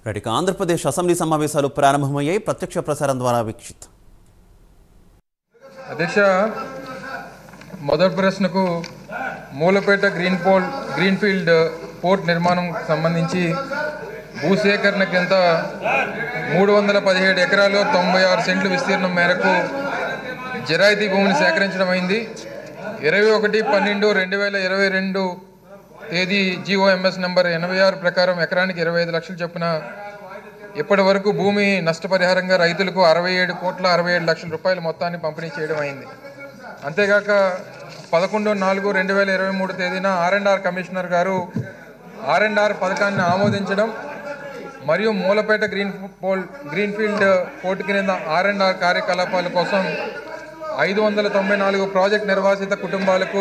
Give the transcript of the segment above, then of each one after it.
right ఇక Andhra Pradesh assembly సమావేశాలు ప్రారంభమయ్యాయి ప్రత్యక్ష ప్రసారం ద్వారా వీక్షిత్ అధ్యక్ష మొదటి ప్రశ్నకు Mulapeta green pole greenfield port నిర్మాణం సంబంధించి భూసేకరణ కింద మూడు వందల పదిహేడు ఎకరాలు తొంభై ఆరు సెంట్లు విస్తీర్ణం మేరకు జరాయితీ భూమిని సేకరించడం అయింది ఇరవై ఒకటి పన్నెండు రెండు వేల ఇరవై రెండు తేదీ జీఓఎంఎస్ నంబర్ ఎనభై ఆరు ప్రకారం ఎకరానికి ఇరవై ఐదు లక్షలు చొప్పున ఇప్పటి వరకు భూమి నష్టపరిహారంగా రైతులకు అరవై ఏడు కోట్ల అరవై ఏడు లక్షల రూపాయల మొత్తాన్ని పంపిణీ చేయడం అయింది అంతేగాక పదకొండు నాలుగు రెండు వేల ఇరవై మూడు తేదీన ఆర్ అండ్ ఆర్ కమిషనర్ గారు ఆర్ అండ్ ఆర్ పథకాన్ని ఆమోదించడం మరియు Mulapeta green pole greenfield port కింద ఆర్ అండ్ ఆర్ కార్యకలాపాల కోసం ఐదు వందల తొంభై నాలుగు ప్రాజెక్ట్ నిర్వాసిత కుటుంబాలకు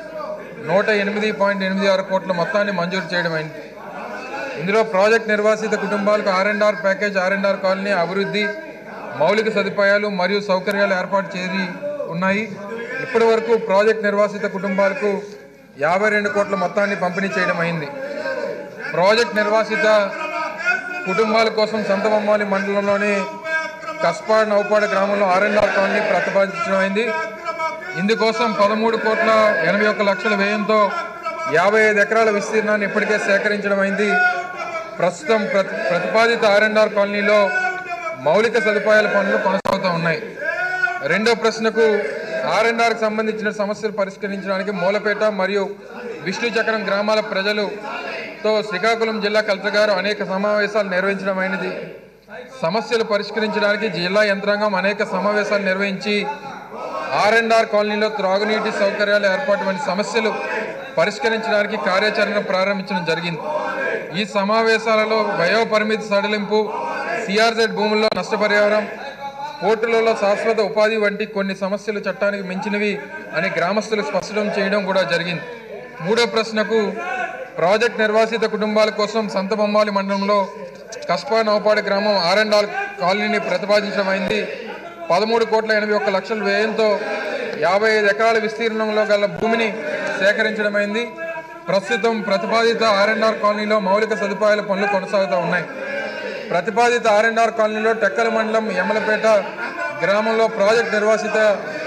నూట ఎనిమిది పాయింట్ ఎనిమిది ఆరు కోట్ల మొత్తాన్ని మంజూరు చేయడం అయింది ఇందులో ప్రాజెక్ట్ నిర్వాసిత కుటుంబాలకు R and R package R and R colony అభివృద్ధి మౌలిక సదుపాయాలు మరియు సౌకర్యాలు ఏర్పాటు చేసి ఉన్నాయి ఇప్పటి వరకు ప్రాజెక్ట్ నిర్వాసిత కుటుంబాలకు యాభై రెండు కోట్ల మొత్తాన్ని పంపిణీ చేయడం అయింది ప్రాజెక్ట్ నిర్వాసిత కుటుంబాల కోసం సంతబొమ్మాలి మండలంలోని కస్పా నౌపాడ గ్రామంలో ఆర్ అండ్ ఆర్ కాలనీ ప్రతిపాదించడం అయింది ఇందుకోసం పదమూడు కోట్ల ఎనభై ఒక్క లక్షల వ్యయంతో యాభై ఐదు ఎకరాల విస్తీర్ణాన్ని ఇప్పటికే సేకరించడం అయింది ప్రస్తుతం ప్రతి ప్రతిపాదిత ఆర్ అండ్ ఆర్ కాలనీలో మౌలిక సదుపాయాల పనులు కొనసాగుతూ ఉన్నాయి రెండో ప్రశ్నకు ఆర్ అండ్ ఆర్కి సంబంధించిన సమస్యలు పరిష్కరించడానికి మూలపేట మరియు విష్ణు చక్రం గ్రామాల ప్రజలుతో శ్రీకాకుళం జిల్లా కలెక్టర్ గారు అనేక సమావేశాలు నిర్వహించడం అయినది సమస్యలు పరిష్కరించడానికి జిల్లా యంత్రాంగం అనేక సమావేశాలు నిర్వహించి ఆర్ అండ్ ఆర్ కాలనీలో త్రాగునీటి సౌకర్యాల ఏర్పాటు వంటి సమస్యలు పరిష్కరించడానికి కార్యాచరణ ప్రారంభించడం జరిగింది ఈ సమావేశాలలో వయో పరిమితి సడలింపు సిఆర్జెడ్ భూముల్లో నష్టపరిహారం పోర్టులలో శాశ్వత ఉపాధి వంటి కొన్ని సమస్యలు చట్టానికి మించినవి అని గ్రామస్తులు స్పష్టం చేయడం కూడా జరిగింది మూడో ప్రశ్నకు ప్రాజెక్ట్ నిర్వాసిత కుటుంబాల కోసం సంతబొమ్మాలి మండలంలో కస్పా నౌపాడు గ్రామం ఆర్ అండ్ ఆర్ కాలనీని ప్రతిపాదించడం అయింది పదమూడు కోట్ల ఎనభై ఒక్క లక్షల వ్యయంతో యాభై ఐదు ఎకరాల విస్తీర్ణంలో గల భూమిని సేకరించడమైంది ప్రస్తుతం ప్రతిపాదిత ఆర్ అండ్ ఆర్ కాలనీలో మౌలిక సదుపాయాల పనులు కొనసాగుతూ ఉన్నాయి ప్రతిపాదిత ఆర్ అండ్ ఆర్ కాలనీలో టెక్కల మండలం యమలపేట గ్రామంలో ప్రాజెక్ట్ నిర్వాసిత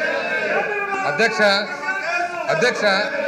అధ్యక్ష అధ్యక్ష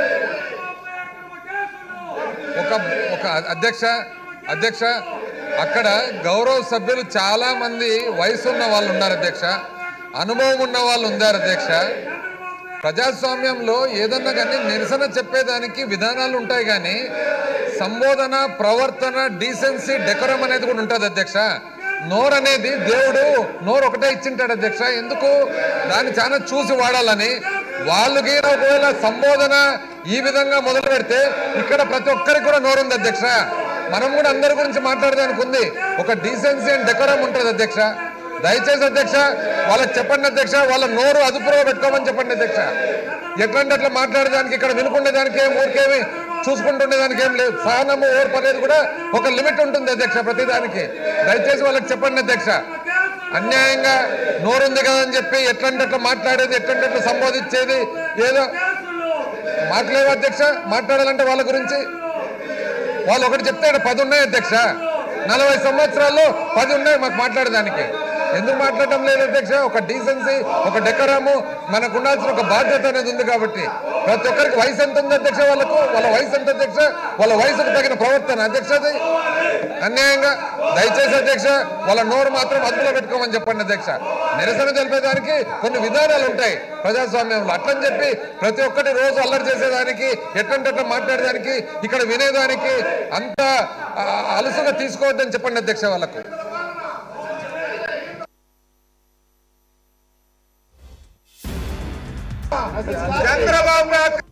ఒక ఒక అధ్యక్ష అధ్యక్ష అక్కడ గౌరవ సభ్యులు చాలా మంది వయసు ఉన్న వాళ్ళు ఉన్నారు అధ్యక్ష అనుభవం ఉన్న వాళ్ళు ఉన్నారు అధ్యక్ష ప్రజాస్వామ్యంలో ఏదన్నా కానీ నిరసన చెప్పేదానికి విధానాలు ఉంటాయి కానీ సంబోధన ప్రవర్తన డీసెన్సీ డెకోరం అనేది కూడా ఉంటుంది అధ్యక్ష నోరు అనేది దేవుడు నోరు ఒకటే ఇచ్చింటాడు అధ్యక్ష ఎందుకు దాన్ని చాలా చూసి వాడాలని వాళ్ళకి ఒకవేళ సంబోధన ఈ విధంగా మొదలు పెడితే ఇక్కడ ప్రతి ఒక్కరికి కూడా నోరు ఉంది అధ్యక్ష మనం కూడా అందరి గురించి మాట్లాడడానికి ఉంది ఒక డీసెన్సీ అండ్ డెకోరం ఉంటుంది అధ్యక్ష దయచేసి అధ్యక్ష వాళ్ళకి చెప్పండి అధ్యక్ష వాళ్ళ నోరు అదుపులో పెట్టుకోమని చెప్పండి అధ్యక్ష ఎట్లాంటి అట్లా మాట్లాడేదానికి ఇక్కడ వినుకునేదానికి ఏం ఊరికేమి చూసుకుంటుండేదానికి ఏం లేదు సహనము ఓర్పు అనేది కూడా ఒక లిమిట్ ఉంటుంది అధ్యక్ష ప్రతిదానికి దయచేసి వాళ్ళకి చెప్పండి అధ్యక్ష అన్యాయంగా నోరుంది కదా అని చెప్పి ఎట్లాంటి అట్లా మాట్లాడేది ఎట్లాంటి అట్లా సంబోధించేది ఏదో మాట్లాడేవా అధ్యక్ష మాట్లాడాలంటే వాళ్ళ గురించి వాళ్ళు ఒకటి చెప్తే ఇక్కడ పది ఉన్నాయి అధ్యక్ష నలభై సంవత్సరాల్లో పది ఉన్నాయి మాకు మాట్లాడడానికి ఎందుకు మాట్లాడటం లేదు అధ్యక్ష ఒక డీసెన్సీ ఒక డెకరము మనకు ఉండాల్సిన ఒక బాధ్యత అనేది ఉంది కాబట్టి ప్రతి ఒక్కరికి వయసు ఎంత ఉంది అధ్యక్ష వాళ్ళకు వాళ్ళ వయసు ఎంత అధ్యక్ష వాళ్ళ వయసుకు తగిన ప్రవర్తన అధ్యక్ష అది అన్యాయంగా దయచేసి అధ్యక్ష వాళ్ళ నోరు మాత్రం అదుపులో పెట్టుకోమని చెప్పండి అధ్యక్ష నిరసన తెలిపేదానికి కొన్ని విధానాలు ఉంటాయి ప్రజాస్వామ్యంలో అట్లని చెప్పి ప్రతి ఒక్కటి రోజు అల్లరి చేసేదానికి ఎట్టంటే అట్లా మాట్లాడేదానికి ఇక్కడ వినేదానికి అంత ఆ, అలసుగా తీసుకోవద్దని చెప్పండి అధ్యక్ష వాళ్ళకు చంద్రబాబు నాయుడు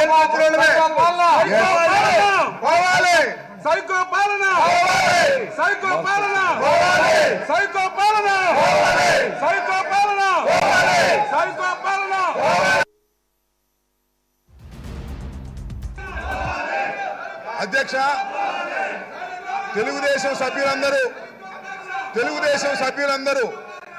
పోవాలి సైకో పాలన సైకో పాలన సైకో పాలన సైకో పాలన సైకో పాలన అధ్యక్ష తెలుగుదేశం సభ్యులందరూ తెలుగుదేశం సభ్యులందరూ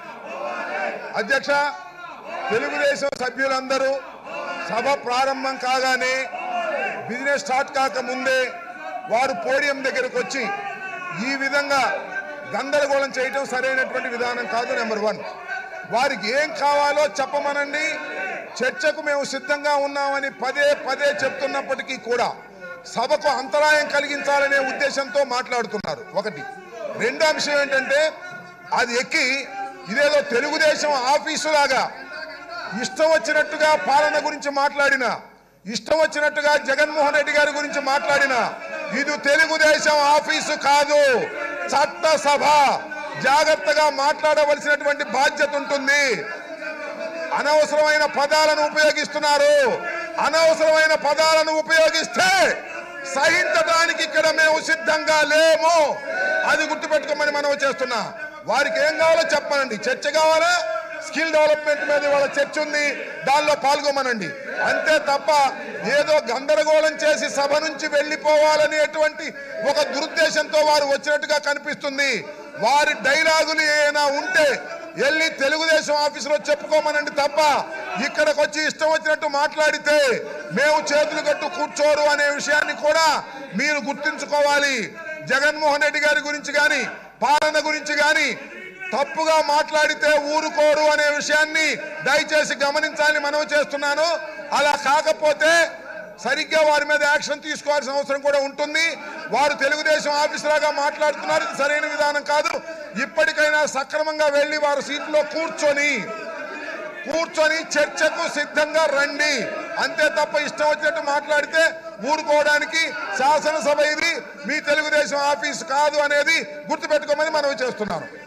అధ్యక్ష తెలుగుదేశం సభ్యులందరూ సభ ప్రారంభం కాగానే బిజినెస్ స్టార్ట్ కాక ముందే వారు పోడియం దగ్గరకు వచ్చి ఈ విధంగా గందరగోళం చేయటం సరైనటువంటి విధానం కాదు నెంబర్ వన్ వారికి ఏం కావాలో చెప్పమనండి చర్చకు మేము సిద్ధంగా ఉన్నామని పదే పదే చెప్తున్నప్పటికీ కూడా సభకు అంతరాయం కలిగించాలనే ఉద్దేశంతో మాట్లాడుతున్నారు ఒకటి రెండో అంశం ఏంటంటే అది ఎక్కి ఇదేదో తెలుగుదేశం ఆఫీసులాగా ఇష్టం వచ్చినట్టుగా పాలన గురించి మాట్లాడిన ఇష్టం వచ్చినట్టుగా జగన్మోహన్ రెడ్డి గారి గురించి మాట్లాడిన ఇది తెలుగుదేశం ఆఫీసు కాదు చట్టసభ జాగ్రత్తగా మాట్లాడవలసినటువంటి బాధ్యత ఉంటుంది అనవసరమైన పదాలను ఉపయోగిస్తున్నారు అనవసరమైన పదాలను ఉపయోగిస్తే సహించడానికి ఇక్కడ మేము సిద్ధంగా లేము అది గుర్తుపెట్టుకోమని మనం చేస్తున్నా వారికి ఏం కావాలో చెప్పనండి చర్చ కావాలా స్కిల్ డెవలప్మెంట్ మీద వాళ్ళ చర్చ ఉంది దానిలో పాల్గొమనండి అంతే తప్ప ఏదో గందరగోళం చేసి సభ నుంచి వెళ్ళిపోవాలనేటువంటి ఒక దురుద్దేశంతో వారు వచ్చినట్టుగా కనిపిస్తుంది వారి డైలాగులు ఏమైనా ఉంటే వెళ్ళి తెలుగుదేశం ఆఫీసులో చెప్పుకోమనండి తప్ప ఇక్కడికి వచ్చి ఇష్టం వచ్చినట్టు మాట్లాడితే మేము చేతులు కట్టు కూర్చోరు అనే విషయాన్ని కూడా మీరు గుర్తుంచుకోవాలి జగన్మోహన్ రెడ్డి గారి గురించి కానీ పాలన గురించి కానీ తప్పుగా మాట్లాడితే ఊరుకోరు అనే విషయాన్ని దయచేసి గమనించాలని మనవి చేస్తున్నాను అలా కాకపోతే సరిగ్గా వారి మీద యాక్షన్ తీసుకోవాల్సిన అవసరం కూడా ఉంటుంది వారు తెలుగుదేశం ఆఫీసర్గా మాట్లాడుతున్నారు ఇది సరైన విధానం కాదు ఇప్పటికైనా సక్రమంగా వెళ్ళి వారు సీట్లో కూర్చొని కూర్చొని చర్చకు సిద్ధంగా రండి అంతే తప్ప ఇష్టం వచ్చినట్టు మాట్లాడితే ఊరుకోవడానికి శాసనసభ ఇది మీ తెలుగుదేశం ఆఫీసు కాదు అనేది గుర్తుపెట్టుకోమని మనవి చేస్తున్నాను